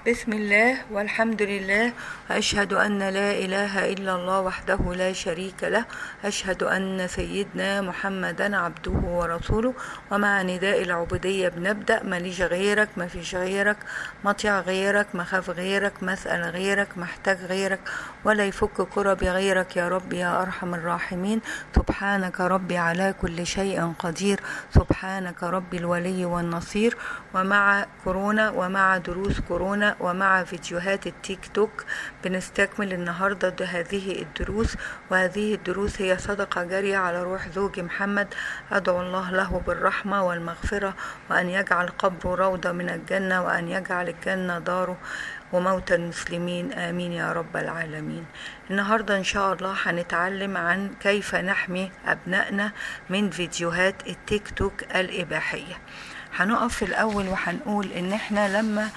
بسم الله والحمد لله أشهد أن لا إله إلا الله وحده لا شريك له أشهد أن سيدنا محمدا عبده ورسوله ومع نداء العبودية بنبدأ ماليش غيرك ما فيش غيرك مطيع غيرك مخاف غيرك مسأل غيرك محتاج غيرك ولا يفك كربي غيرك يا رب يا أرحم الراحمين سبحانك ربي على كل شيء قدير سبحانك ربي الولي والنصير ومع كورونا ومع دروس كورونا ومع فيديوهات التيك توك بنستكمل النهاردة هذه الدروس وهذه الدروس هي صدقة جارية على روح زوجي محمد أدعو الله له بالرحمة والمغفرة وأن يجعل قبره روضة من الجنة وأن يجعل الجنة داره وموتى المسلمين آمين يا رب العالمين النهاردة إن شاء الله هنتعلم عن كيف نحمي أبنائنا من فيديوهات التيك توك الإباحية هنقف في الأول وهنقول إن إحنا لما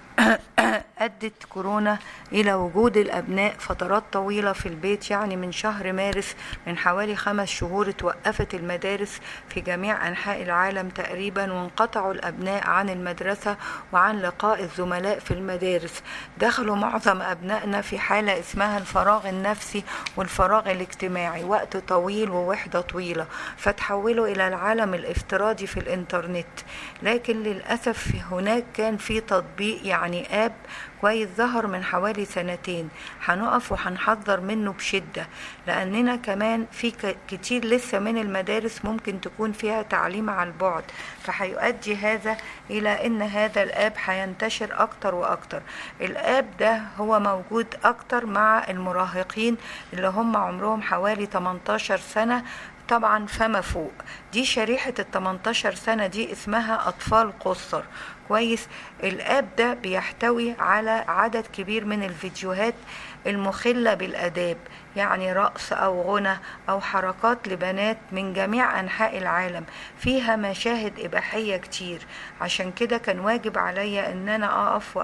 أدت كورونا إلى وجود الأبناء فترات طويلة في البيت يعني من شهر مارس من حوالي خمس شهور توقفت المدارس في جميع أنحاء العالم تقريبا وانقطعوا الأبناء عن المدرسة وعن لقاء الزملاء في المدارس دخلوا معظم أبنائنا في حالة اسمها الفراغ النفسي والفراغ الاجتماعي وقت طويل ووحدة طويلة فتحولوا إلى العالم الافتراضي في الإنترنت لكن للأسف هناك كان في تطبيق يعني آب كويس ظهر من حوالي سنتين هنقف وهنحذر منه بشدة لأننا كمان في كتير لسه من المدارس ممكن تكون فيها تعليم على البعد فهيؤدي هذا إلى أن هذا الآب هينتشر أكتر وأكتر الآب ده هو موجود أكتر مع المراهقين اللي هم عمرهم حوالي 18 سنة طبعا فما فوق دي شريحة ال 18 سنة دي اسمها أطفال قصر كويس الاب ده بيحتوي على عدد كبير من الفيديوهات المخلة بالآداب يعني رقص أو غنى أو حركات لبنات من جميع أنحاء العالم فيها مشاهد إباحية كتير عشان كده كان واجب عليا أن أنا أقف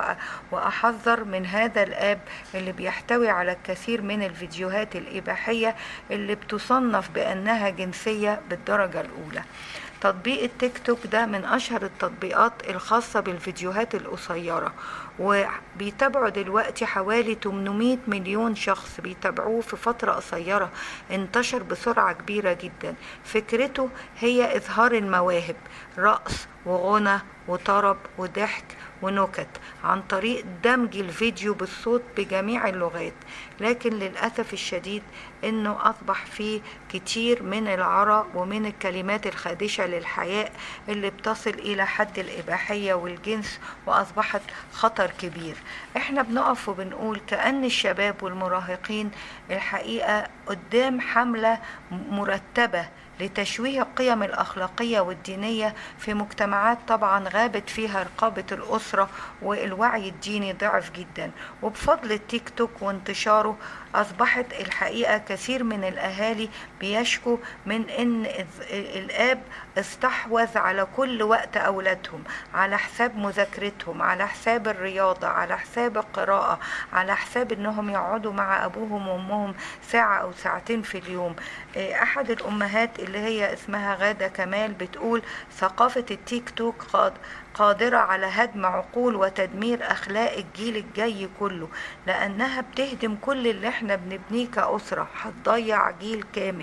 وأحذر من هذا الآب اللي بيحتوي على الكثير من الفيديوهات الإباحية اللي بتصنف بأنها جنسية بالدرجة الأولى تطبيق التيك توك ده من أشهر التطبيقات الخاصة بالفيديوهات القصيرة وبيتابعوا دلوقتي حوالي 800 مليون شخص بيتابعوه في فترة قصيرة انتشر بسرعة كبيرة جدا فكرته هي إظهار المواهب رقص وغنى وطرب وضحك ونكت عن طريق دمج الفيديو بالصوت بجميع اللغات لكن للأسف الشديد أنه أصبح فيه كتير من العرى ومن الكلمات الخادشة للحياء اللي بتصل إلى حد الإباحية والجنس وأصبحت خطر كبير احنا بنقف وبنقول كأن الشباب والمراهقين الحقيقة قدام حملة مرتبة لتشويه القيم الأخلاقية والدينية في مجتمعات طبعا غابت فيها رقابة الأسرة والوعي الديني ضعف جدا وبفضل التيك توك وانتشاره أصبحت الحقيقة كثير من الأهالي بيشكوا من أن الآب استحوذ على كل وقت أولادهم على حساب مذاكرتهم على حساب الرياضة على حساب القراءة على حساب أنهم يقعدوا مع أبوهم وأمهم ساعة أو ساعتين في اليوم أحد الأمهات اللي هي اسمها غادة كمال بتقول ثقافة التيك توك قاد قادرة على هدم عقول وتدمير أخلاق الجيل الجاي كله لأنها بتهدم كل اللي احنا بنبنيه كأسرة هتضيع جيل كامل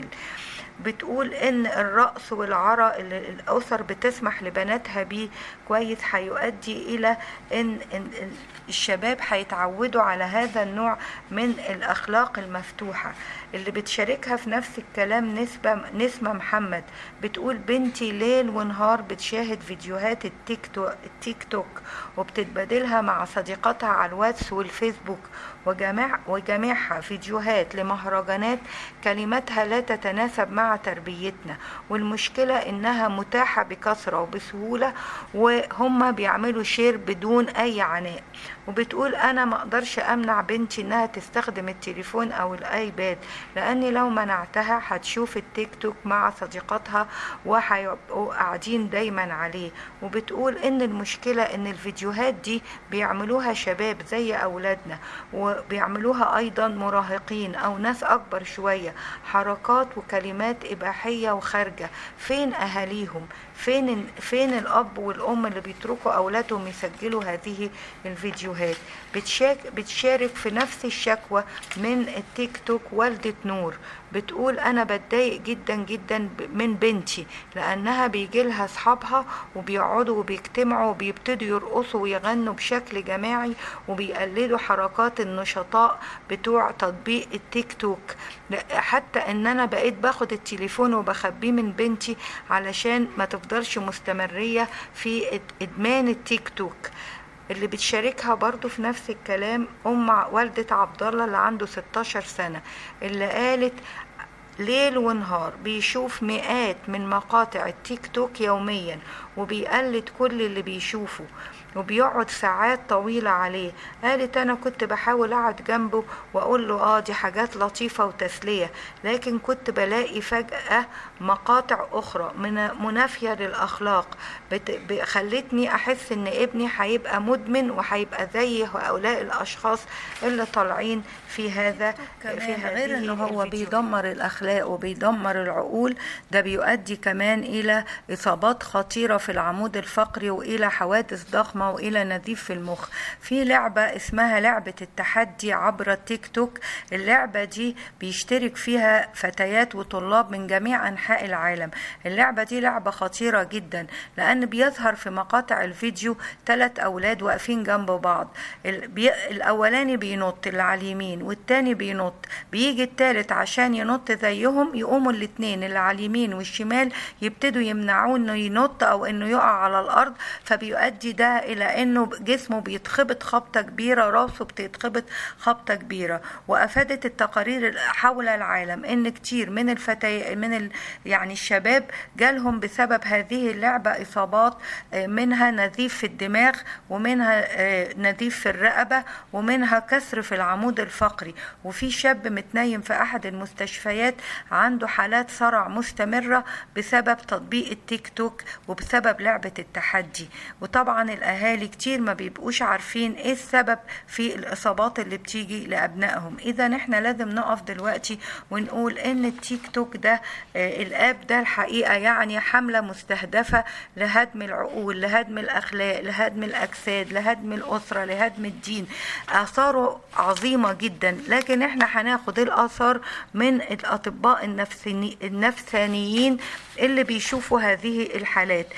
بتقول ان الرقص والعرى اللي الاسر بتسمح لبناتها بيه كويس هيؤدي الى ان, إن الشباب هيتعودوا على هذا النوع من الاخلاق المفتوحه اللي بتشاركها في نفس الكلام نسبة نسمة محمد بتقول بنتي ليل ونهار بتشاهد فيديوهات التيك توك, التيك توك وبتتبادلها مع صديقاتها على الواتس والفيسبوك وجميع وجميعها فيديوهات لمهرجانات كلماتها لا تتناسب مع تربيتنا والمشكلة انها متاحة بكثرة وبسهولة وهم بيعملوا شير بدون اي عناء وبتقول انا ما اقدرش امنع بنتي انها تستخدم التليفون او الايباد لاني لو منعتها هتشوف التيك توك مع صديقاتها وهيبقوا قاعدين دايما عليه وبتقول ان المشكله ان الفيديوهات دي بيعملوها شباب زي اولادنا وبيعملوها ايضا مراهقين او ناس اكبر شويه حركات وكلمات اباحيه وخارجه فين اهاليهم فين فين الاب والام اللي بيتركوا اولادهم يسجلوا هذه الفيديوهات بتشارك بتشارك في نفس الشكوى من التيك توك والدة نور بتقول انا بتضايق جدا جدا من بنتي لانها بيجي لها اصحابها وبيقعدوا وبيجتمعوا وبيبتدوا يرقصوا ويغنوا بشكل جماعي وبيقلدوا حركات النشطاء بتوع تطبيق التيك توك حتى ان انا بقيت باخد التليفون وبخبيه من بنتي علشان ما تفضلش مستمرية في ادمان التيك توك اللي بتشاركها برضو في نفس الكلام ام والدة عبد الله اللي عنده 16 سنة اللي قالت ليل ونهار بيشوف مئات من مقاطع التيك توك يوميا وبيقلد كل اللي بيشوفه وبيقعد ساعات طويلة عليه قالت أنا كنت بحاول أقعد جنبه وأقول له آه دي حاجات لطيفة وتسلية لكن كنت بلاقي فجأة مقاطع أخرى من منافية للأخلاق بت... خلتني أحس إن ابني هيبقى مدمن وهيبقى زي هؤلاء الأشخاص اللي طالعين في هذا في غير إن هو بيدمر الأخلاق وبيدمر العقول ده بيؤدي كمان إلى إصابات خطيرة في العمود الفقري وإلى حوادث ضخمة والى نزيف في المخ في لعبه اسمها لعبه التحدي عبر التيك توك اللعبه دي بيشترك فيها فتيات وطلاب من جميع انحاء العالم اللعبه دي لعبه خطيره جدا لان بيظهر في مقاطع الفيديو ثلاث اولاد واقفين جنب بعض الاولاني بينط اللي على اليمين والتاني بينط بيجي التالت عشان ينط زيهم يقوموا الاتنين اللي على اليمين والشمال يبتدوا يمنعوه انه ينط او انه يقع على الارض فبيؤدي ده الى انه جسمه بيتخبط خبطه كبيره راسه بتتخبط خبطه كبيره وافادت التقارير حول العالم ان كتير من الفتي من ال... يعني الشباب جالهم بسبب هذه اللعبه اصابات منها نزيف في الدماغ ومنها نزيف في الرقبه ومنها كسر في العمود الفقري وفي شاب متنيم في احد المستشفيات عنده حالات صرع مستمره بسبب تطبيق التيك توك وبسبب لعبه التحدي وطبعا الاهالي كتير ما بيبقوش عارفين ايه السبب في الاصابات اللي بتيجي لابنائهم اذا احنا لازم نقف دلوقتي ونقول ان التيك توك ده آه الاب ده الحقيقه يعني حمله مستهدفه لهدم العقول لهدم الاخلاق لهدم الاجساد لهدم الاسره لهدم الدين اثاره عظيمه جدا لكن احنا هناخد الاثار من الاطباء النفساني النفسانيين اللي بيشوفوا هذه الحالات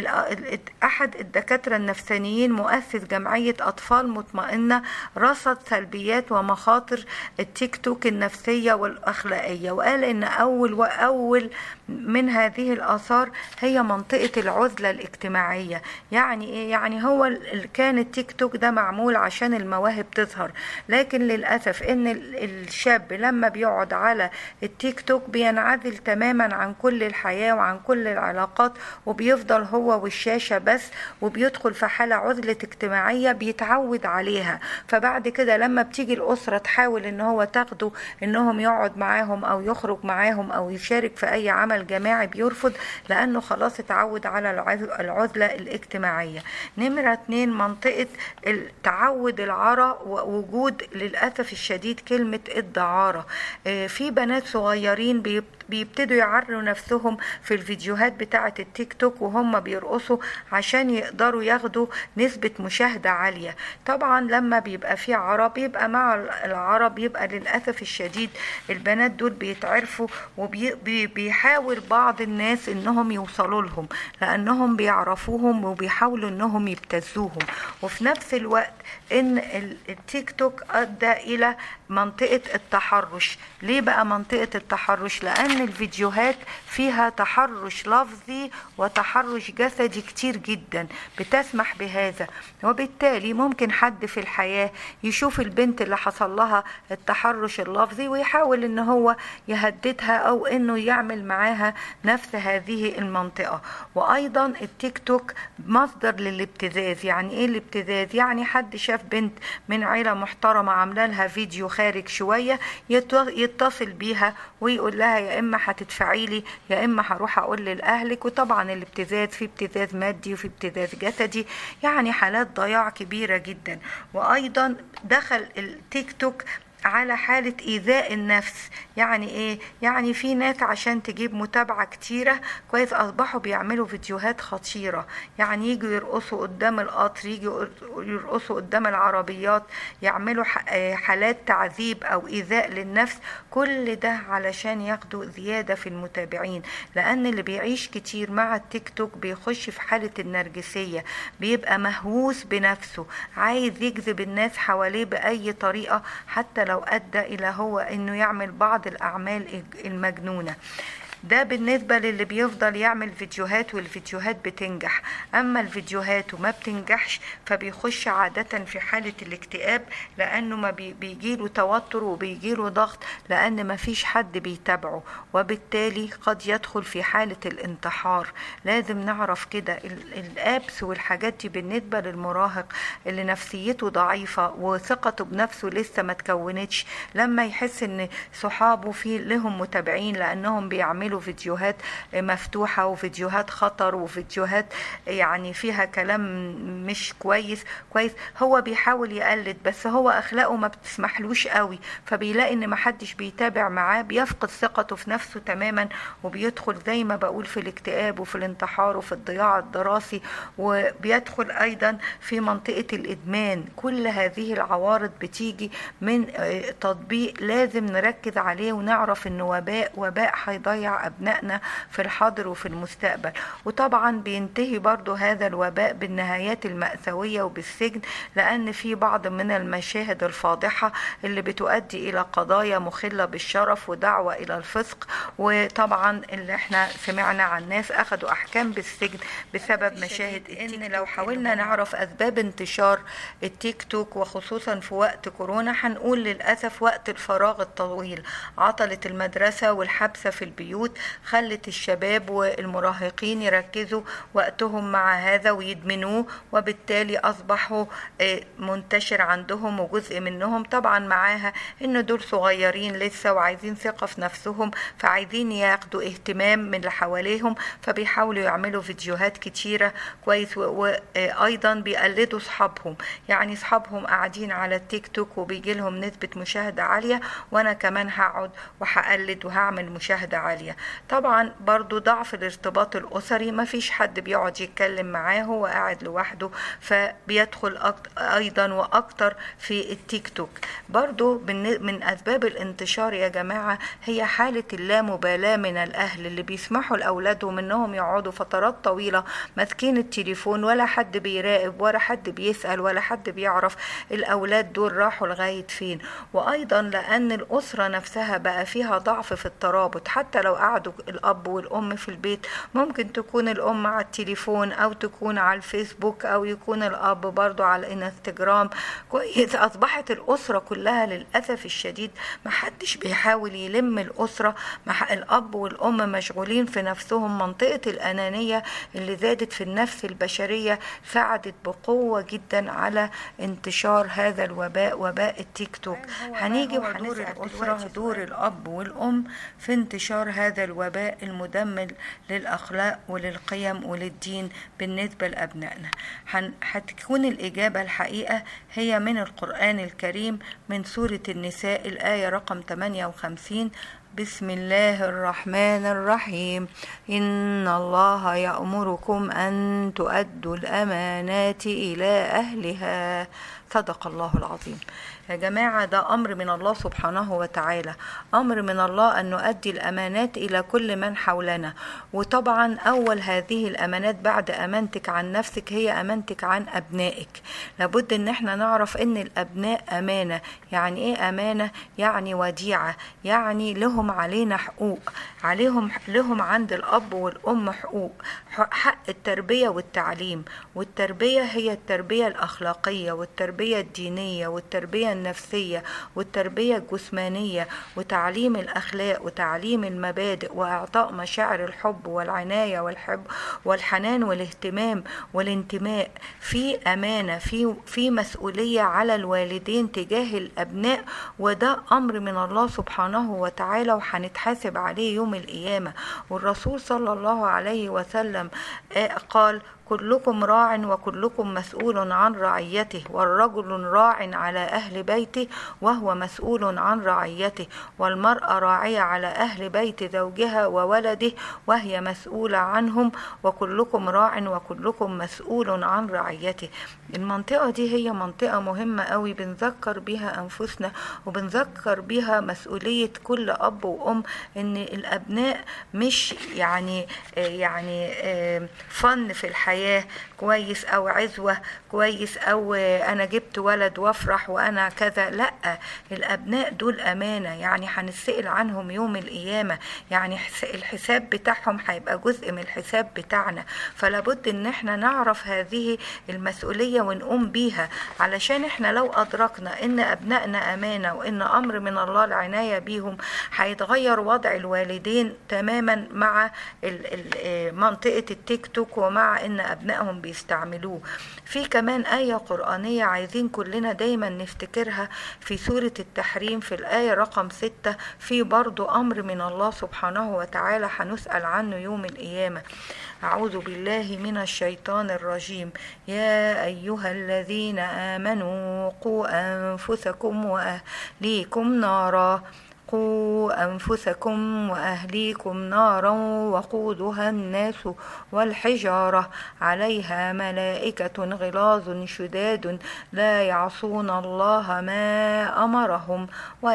احد الدكاتره النفسانيين مؤسس جمعيه اطفال مطمئنه رصد سلبيات ومخاطر التيك توك النفسيه والاخلاقيه وقال ان اول واول من هذه الاثار هي منطقه العزله الاجتماعيه يعني ايه يعني هو كان التيك توك ده معمول عشان المواهب تظهر لكن للاسف ان الشاب لما بيقعد على التيك توك بينعزل تماما عن كل الحياه وعن كل العلاقات وبيفضل هو والشاشه بس وبيدخل في حاله عزله اجتماعيه بيتعود عليها فبعد كده لما بتيجي الاسره تحاول ان هو تاخده انهم يقعد معاهم او يخرج معاهم او يشارك في اي عمل جماعي بيرفض لانه خلاص اتعود على العزله الاجتماعيه نمره اتنين منطقه تعود العرى ووجود للاسف الشديد كلمه الدعاره في بنات صغيرين بيبتدوا يعروا نفسهم في الفيديوهات بتاعه التيك توك وهم بيرقصوا عشان يقدروا ياخدوا نسبة مشاهدة عالية طبعا لما بيبقى في عرب يبقى مع العرب يبقى للأسف الشديد البنات دول بيتعرفوا وبيحاول بعض الناس انهم يوصلوا لهم لانهم بيعرفوهم وبيحاولوا انهم يبتزوهم وفي نفس الوقت ان التيك توك ادى الى منطقة التحرش ليه بقى منطقة التحرش لان الفيديوهات فيها تحرش لفظي وتحرش جسدي كتير جدا بتسمح بهذا وبالتالي ممكن حد في الحياة يشوف البنت اللي حصل لها التحرش اللفظي ويحاول ان هو يهددها او انه يعمل معاها نفس هذه المنطقة وايضا التيك توك مصدر للابتزاز يعني ايه الابتزاز يعني حد شاف بنت من عيلة محترمة عاملة لها فيديو خارج شوية يتصل بيها ويقول لها يا اما هتدفعي لي يا اما هروح اقول لاهلك وطبعا الابتزاز في ابتزاز مادي وفي ابتزاز جسدي يعني حالات ضياع كبيرة جدا وايضا دخل التيك توك على حالة إيذاء النفس يعني إيه؟ يعني في ناس عشان تجيب متابعة كتيرة كويس أصبحوا بيعملوا فيديوهات خطيرة يعني يجوا يرقصوا قدام القطر يجوا يرقصوا قدام العربيات يعملوا حالات تعذيب أو إيذاء للنفس كل ده علشان ياخدوا زيادة في المتابعين لأن اللي بيعيش كتير مع التيك توك بيخش في حالة النرجسية بيبقى مهووس بنفسه عايز يجذب الناس حواليه بأي طريقة حتى لو أدى إلى هو إنه يعمل بعض الأعمال المجنونة ده بالنسبة للي بيفضل يعمل فيديوهات والفيديوهات بتنجح أما الفيديوهات وما بتنجحش فبيخش عادة في حالة الاكتئاب لأنه ما بيجيله توتر وبيجيله ضغط لأن ما فيش حد بيتابعه وبالتالي قد يدخل في حالة الانتحار لازم نعرف كده الابس والحاجات دي بالنسبة للمراهق اللي نفسيته ضعيفة وثقته بنفسه لسه ما تكونتش لما يحس ان صحابه في لهم متابعين لانهم بيعملوا فيديوهات مفتوحة وفيديوهات خطر وفيديوهات يعني فيها كلام مش كويس كويس هو بيحاول يقلد بس هو اخلاقه ما بتسمحلوش قوي فبيلاقي ان محدش بيتابع معاه بيفقد ثقته في نفسه تماما وبيدخل زي ما بقول في الاكتئاب وفي الانتحار وفي الضياع الدراسي وبيدخل ايضا في منطقة الادمان كل هذه العوارض بتيجي من تطبيق لازم نركز عليه ونعرف انه وباء وباء هيضيع ابنائنا في الحاضر وفي المستقبل وطبعا بينتهي برضو هذا الوباء بالنهايات المأساوية وبالسجن لان في بعض من المشاهد الفاضحة اللي بتؤدي الى قضايا مخلة بالشرف ودعوة الى الفسق وطبعا اللي احنا سمعنا عن ناس اخذوا احكام بالسجن بسبب مشاهد ان لو حاولنا نعرف اسباب انتشار التيك توك وخصوصا في وقت كورونا هنقول للاسف وقت الفراغ الطويل عطلت المدرسة والحبسة في البيوت خلت الشباب والمراهقين يركزوا وقتهم مع هذا ويدمنوه وبالتالي اصبحوا منتشر عندهم وجزء منهم طبعا معاها ان دول صغيرين لسه وعايزين ثقة في نفسهم فعايزين ياخدوا اهتمام من اللي حواليهم فبيحاولوا يعملوا فيديوهات كتيرة كويس وايضا بيقلدوا اصحابهم يعني اصحابهم قاعدين على التيك توك وبيجي لهم نسبة مشاهدة عالية وانا كمان هقعد وهقلد وهعمل مشاهدة عالية طبعا برضو ضعف الارتباط الاسري ما فيش حد بيقعد يتكلم معاه هو قاعد لوحده فبيدخل ايضا واكتر في التيك توك برضو من اسباب الانتشار يا جماعة هي حالة اللامبالاة من الاهل اللي بيسمحوا لاولادهم انهم يقعدوا فترات طويلة ماسكين التليفون ولا حد بيراقب ولا حد بيسأل ولا حد بيعرف الاولاد دول راحوا لغاية فين وايضا لان الاسرة نفسها بقى فيها ضعف في الترابط حتى لو قعدوا الاب والام في البيت ممكن تكون الام على التليفون او تكون على الفيسبوك او يكون الاب برضو على الانستجرام كويس اصبحت الاسرة كلها للاسف الشديد محدش بيحاول يلم الاسرة مع الاب والام مشغولين في نفسهم منطقة الانانية اللي زادت في النفس البشرية ساعدت بقوة جدا على انتشار هذا الوباء وباء التيك توك هنيجي وهنسأل الأسرة دور الأب والأم في انتشار هذا الوباء المدمر للأخلاق وللقيم وللدين بالنسبة لأبنائنا هتكون الإجابة الحقيقة هي من القرآن الكريم من سورة النساء الآية رقم 58 بسم الله الرحمن الرحيم إن الله يأمركم أن تؤدوا الأمانات إلى أهلها صدق الله العظيم يا جماعة ده أمر من الله سبحانه وتعالى أمر من الله أن نؤدي الأمانات إلى كل من حولنا وطبعا أول هذه الأمانات بعد أمانتك عن نفسك هي أمانتك عن أبنائك لابد أن احنا نعرف أن الأبناء أمانة يعني إيه أمانة يعني وديعة يعني لهم علينا حقوق عليهم لهم عند الأب والأم حقوق حق التربية والتعليم والتربية هي التربية الأخلاقية والتربية الدينية والتربية النفسية والتربية الجسمانية وتعليم الأخلاق وتعليم المبادئ وإعطاء مشاعر الحب والعناية والحب والحنان والاهتمام والانتماء في أمانة في في مسؤولية على الوالدين تجاه الأبناء وده أمر من الله سبحانه وتعالى وهنتحاسب عليه يوم القيامة والرسول صلى الله عليه وسلم قال كلكم راع وكلكم مسؤول عن رعيته والرجل راع على أهل بيته وهو مسؤول عن رعيته والمرأة راعية على أهل بيت زوجها وولده وهي مسؤولة عنهم وكلكم راع وكلكم مسؤول عن رعيته المنطقة دي هي منطقة مهمة قوي بنذكر بها أنفسنا وبنذكر بها مسؤولية كل أب وأم إن الأبناء مش يعني يعني فن في الحياة كويس أو عزوة كويس أو أنا جبت ولد وافرح وأنا كذا لأ الأبناء دول أمانة يعني هنسأل عنهم يوم القيامة يعني الحساب بتاعهم هيبقى جزء من الحساب بتاعنا فلابد إن احنا نعرف هذه المسؤولية ونقوم بيها علشان احنا لو أدركنا إن أبنائنا أمانة وإن أمر من الله العناية بيهم هيتغير وضع الوالدين تماما مع منطقة التيك توك ومع إن أبنائهم بيستعملوه في كمان آية قرآنية عايزين كلنا دايما نفتكرها في سورة التحريم في الآية رقم ستة في برضو أمر من الله سبحانه وتعالى هنسأل عنه يوم القيامة أعوذ بالله من الشيطان الرجيم يا أيها الذين آمنوا قوا أنفسكم وأهليكم نارا قوا أنفسكم وأهليكم نارا وقودها الناس والحجارة عليها ملائكة غلاظ شداد لا يعصون الله ما أمرهم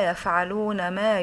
ويفعلون ما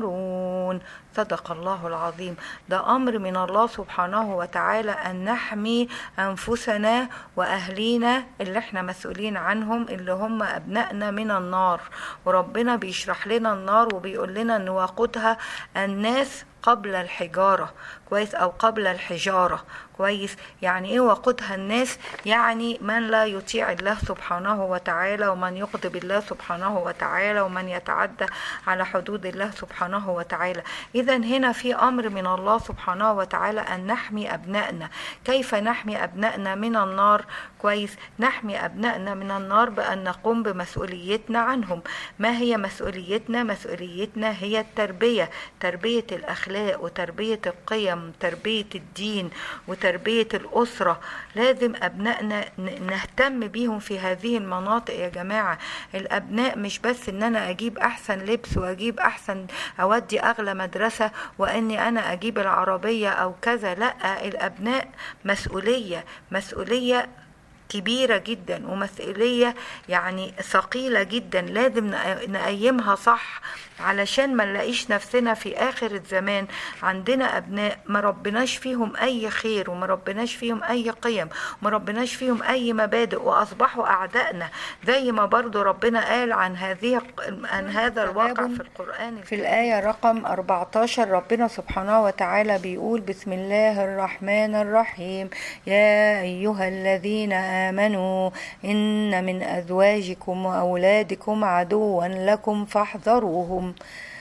يؤمرون صدق الله العظيم ده أمر من الله سبحانه وتعالى أن نحمي أنفسنا وأهلينا اللي احنا مسؤولين عنهم اللي هم أبنائنا من النار وربنا بيشرح لنا النار وبيقول لنا أن وقودها الناس قبل الحجارة كويس أو قبل الحجارة كويس يعني إيه وقودها الناس يعني من لا يطيع الله سبحانه وتعالى ومن يغضب الله سبحانه وتعالى ومن يتعدى على حدود الله سبحانه وتعالى إذا هنا في أمر من الله سبحانه وتعالى أن نحمي أبنائنا كيف نحمي أبنائنا من النار كويس نحمي أبنائنا من النار بأن نقوم بمسؤوليتنا عنهم ما هي مسؤوليتنا مسؤوليتنا هي التربية تربية الأخلاق وتربية القيم تربية الدين وتربية الأسرة لازم أبنائنا نهتم بيهم في هذه المناطق يا جماعة الأبناء مش بس إن أنا أجيب أحسن لبس وأجيب أحسن أودي أغلى مدرسة وإني أنا أجيب العربية أو كذا لأ الأبناء مسؤولية مسؤولية كبيرة جدا ومسؤولية يعني ثقيلة جدا لازم نقيمها صح علشان ما نلاقيش نفسنا في آخر الزمان عندنا أبناء ما ربناش فيهم أي خير وما ربناش فيهم أي قيم وما ربناش فيهم أي مبادئ وأصبحوا أعدائنا زي ما برضو ربنا قال عن هذه عن هذا الواقع في القرآن في الآية رقم 14 ربنا سبحانه وتعالى بيقول بسم الله الرحمن الرحيم يا أيها الذين آمنوا إن من أزواجكم وأولادكم عدوا لكم فاحذروهم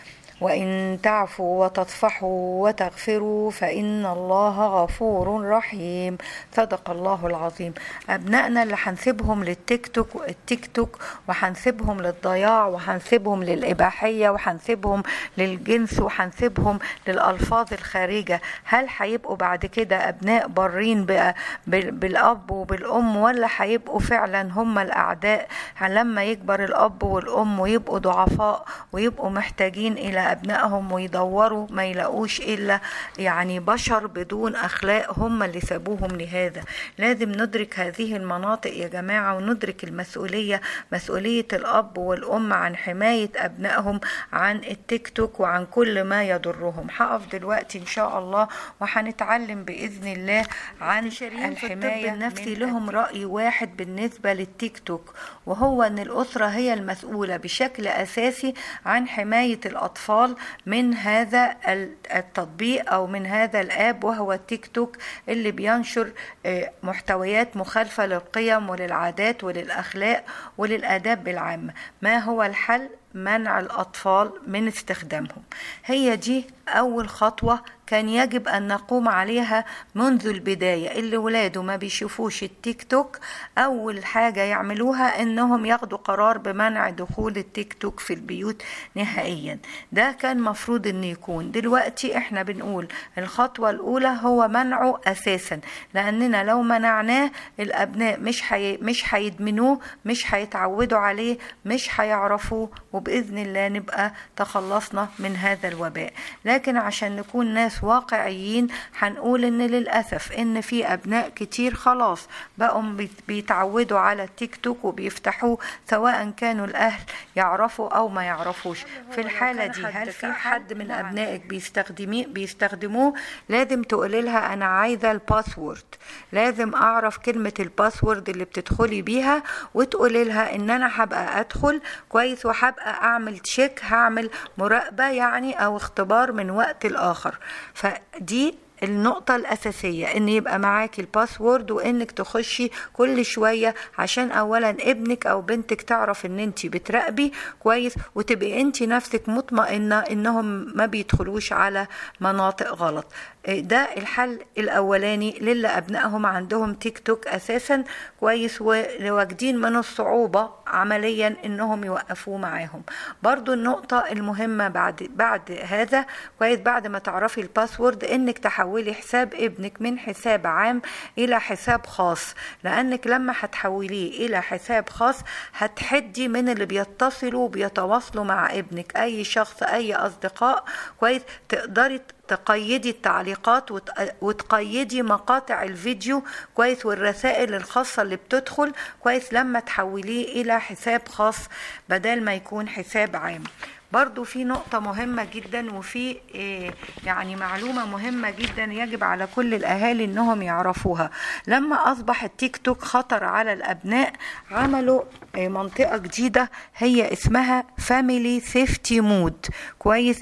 وإن تعفوا وتصفحوا وتغفروا فإن الله غفور رحيم صدق الله العظيم أبنائنا اللي هنسيبهم للتيك توك التيك توك وهنسيبهم للضياع وهنسيبهم للإباحية وهنسيبهم للجنس وهنسيبهم للألفاظ الخارجة هل هيبقوا بعد كده أبناء برين بالأب وبالأم ولا هيبقوا فعلا هم الأعداء لما يكبر الأب والأم ويبقوا ضعفاء ويبقوا محتاجين إلى أبنائهم ويدوروا ما يلاقوش إلا يعني بشر بدون أخلاق هم اللي سابوهم لهذا لازم ندرك هذه المناطق يا جماعة وندرك المسؤولية مسؤولية الأب والأم عن حماية أبنائهم عن التيك توك وعن كل ما يضرهم هقف دلوقتي إن شاء الله وهنتعلم بإذن الله عن الحماية النفسي لهم رأي واحد بالنسبة للتيك توك وهو أن الأسرة هي المسؤولة بشكل أساسي عن حماية الأطفال من هذا التطبيق أو من هذا الآب وهو التيك توك اللي بينشر محتويات مخالفة للقيم وللعادات وللأخلاق وللآداب بالعامة ما هو الحل منع الأطفال من استخدامهم هي دي أول خطوة كان يجب أن نقوم عليها منذ البداية اللي ولاده ما بيشوفوش التيك توك أول حاجة يعملوها إنهم ياخدوا قرار بمنع دخول التيك توك في البيوت نهائيا ده كان مفروض إن يكون دلوقتي إحنا بنقول الخطوة الأولى هو منعه أساسا لأننا لو منعناه الأبناء مش حي... مش هيدمنوه مش هيتعودوا عليه مش هيعرفوه وبإذن الله نبقى تخلصنا من هذا الوباء لكن عشان نكون ناس واقعيين هنقول ان للاسف ان في ابناء كتير خلاص بقوا بيتعودوا على التيك توك وبيفتحوه سواء كانوا الاهل يعرفوا او ما يعرفوش في الحاله دي هل في حد من ابنائك بيستخدميه بيستخدموه لازم تقولي لها انا عايزه الباسورد لازم اعرف كلمه الباسورد اللي بتدخلي بيها وتقولي لها ان انا هبقى ادخل كويس وهبقى اعمل تشيك هعمل مراقبه يعني او اختبار من وقت لاخر فدي النقطة الأساسية إن يبقى معاكي الباسورد وإنك تخشي كل شوية عشان أولا ابنك أو بنتك تعرف إن أنت بتراقبي كويس وتبقي أنت نفسك مطمئنة إنهم ما بيدخلوش على مناطق غلط ده الحل الأولاني للي أبنائهم عندهم تيك توك أساسا كويس وواجدين من الصعوبة عمليا إنهم يوقفوه معاهم برضو النقطة المهمة بعد بعد هذا كويس بعد ما تعرفي الباسورد إنك تحولي حساب ابنك من حساب عام إلى حساب خاص لأنك لما هتحوليه إلى حساب خاص هتحدي من اللي بيتصلوا وبيتواصلوا مع ابنك أي شخص أي أصدقاء كويس تقدري تقيدي التعليقات وتقيدي مقاطع الفيديو كويس والرسائل الخاصة اللي بتدخل كويس لما تحوليه إلى حساب خاص بدل ما يكون حساب عام برضو في نقطة مهمة جدا وفي يعني معلومة مهمة جدا يجب على كل الأهالي إنهم يعرفوها لما أصبح التيك توك خطر على الأبناء عملوا منطقة جديدة هي اسمها فاميلي سيفتي مود كويس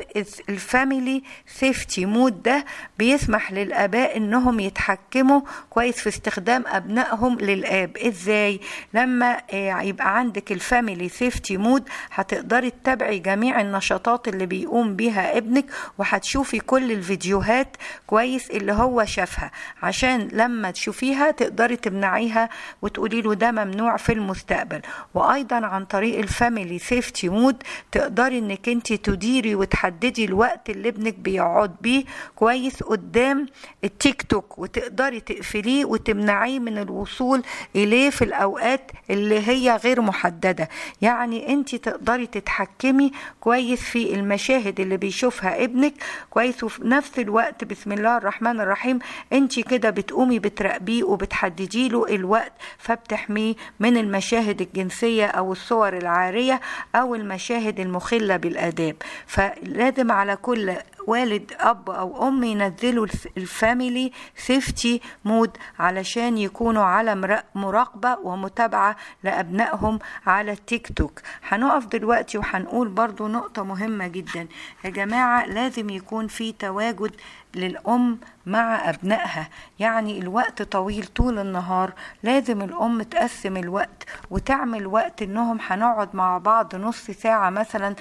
الفاميلي سيفتي مود ده بيسمح للآباء إنهم يتحكموا كويس في استخدام أبنائهم للآب إزاي لما يبقى عندك الفاميلي سيفتي مود هتقدري تتابعي جميع النشاطات اللي بيقوم بيها ابنك وهتشوفي كل الفيديوهات كويس اللي هو شافها عشان لما تشوفيها تقدري تمنعيها وتقولي له ده ممنوع في المستقبل وايضا عن طريق الفاميلي سيفتي مود تقدري انك انت تديري وتحددي الوقت اللي ابنك بيقعد بيه كويس قدام التيك توك وتقدري تقفليه وتمنعيه من الوصول اليه في الاوقات اللي هي غير محدده يعني انت تقدري تتحكمي كويس في المشاهد اللي بيشوفها ابنك كويس وفي نفس الوقت بسم الله الرحمن الرحيم انت كده بتقومي بتراقبيه وبتحددي له الوقت فبتحميه من المشاهد الجنسية او الصور العارية او المشاهد المخلة بالاداب فلازم على كل والد اب او ام ينزلوا الفاميلي سيفتي مود علشان يكونوا على مراقبه ومتابعه لابنائهم على التيك توك هنقف دلوقتي وهنقول برضو نقطه مهمه جدا يا جماعه لازم يكون في تواجد للأم مع أبنائها يعني الوقت طويل طول النهار لازم الأم تقسم الوقت وتعمل وقت إنهم هنقعد مع بعض نص ساعة مثلا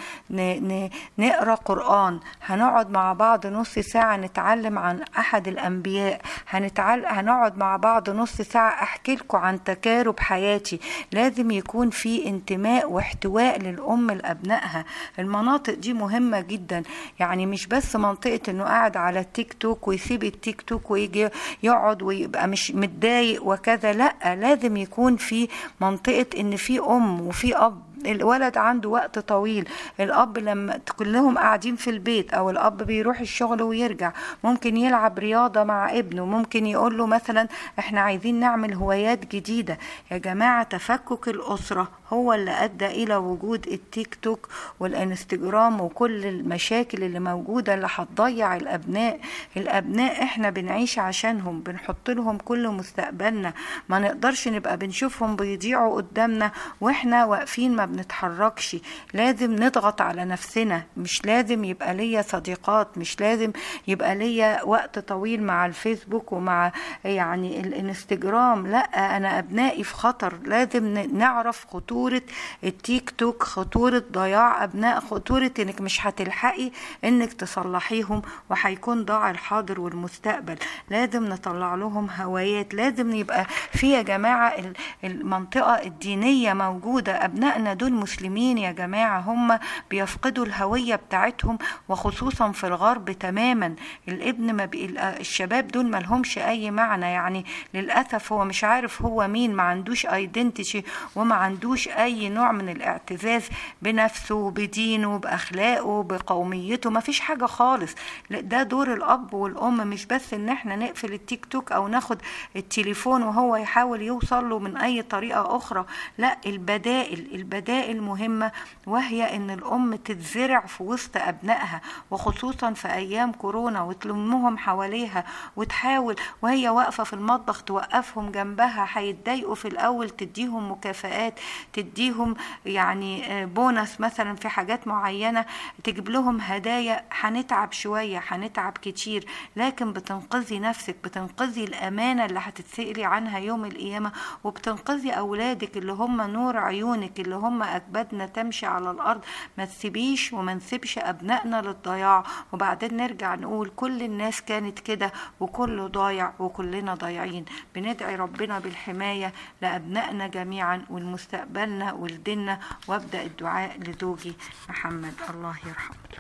نقرأ قرآن هنقعد مع بعض نص ساعة نتعلم عن أحد الأنبياء هنتعل... هنقعد مع بعض نص ساعة أحكي لكم عن تجارب حياتي لازم يكون في انتماء واحتواء للأم لأبنائها المناطق دي مهمة جدا يعني مش بس منطقة إنه قاعد على التيك توك ويسيب التيك توك ويجي يقعد ويبقى مش متضايق وكذا لا لازم يكون في منطقة إن في أم وفي أب الولد عنده وقت طويل الاب لما كلهم قاعدين في البيت او الاب بيروح الشغل ويرجع ممكن يلعب رياضه مع ابنه ممكن يقول له مثلا احنا عايزين نعمل هوايات جديده يا جماعه تفكك الاسره هو اللي ادى الى وجود التيك توك والانستجرام وكل المشاكل اللي موجوده اللي هتضيع الابناء الابناء احنا بنعيش عشانهم بنحط لهم كل مستقبلنا ما نقدرش نبقى بنشوفهم بيضيعوا قدامنا واحنا واقفين ما بنتحركش لازم نضغط على نفسنا مش لازم يبقى ليا صديقات مش لازم يبقى ليا وقت طويل مع الفيسبوك ومع يعني الانستجرام لا انا ابنائي في خطر لازم نعرف خطورة التيك توك خطورة ضياع ابناء خطورة انك مش هتلحقي انك تصلحيهم وهيكون ضاع الحاضر والمستقبل لازم نطلع لهم هوايات لازم يبقى في يا جماعة المنطقة الدينية موجودة ابنائنا دول مسلمين يا جماعة هم بيفقدوا الهوية بتاعتهم وخصوصا في الغرب تماما الابن ما بي... الشباب دول ما لهمش اي معنى يعني للاسف هو مش عارف هو مين ما عندوش ايدنتيتي وما عندوش اي نوع من الاعتزاز بنفسه بدينه باخلاقه بقوميته ما فيش حاجه خالص ده دور الاب والام مش بس ان احنا نقفل التيك توك او ناخد التليفون وهو يحاول يوصل له من اي طريقه اخرى لا البدائل البدائل مهمه وهي ان الام تتزرع في وسط ابنائها وخصوصا في ايام كورونا وتلمهم حواليها وتحاول وهي واقفه في المطبخ توقفهم جنبها هيتضايقوا في الاول تديهم مكافآت تديهم يعني بونص مثلا في حاجات معينه تجيب لهم هدايا هنتعب شويه هنتعب كتير لكن بتنقذي نفسك بتنقذي الامانه اللي هتتسالي عنها يوم القيامه وبتنقذي اولادك اللي هم نور عيونك اللي هم اكبادنا تمشي على الارض ما تسيبيش وما نسيبش ابنائنا للضياع وبعدين نرجع نقول كل الناس كانت كده وكله ضايع وكلنا ضايعين بندعي ربنا بالحمايه لابنائنا جميعا ولمستقبلنا ولديننا وابدا الدعاء لزوجي محمد الله يرحمه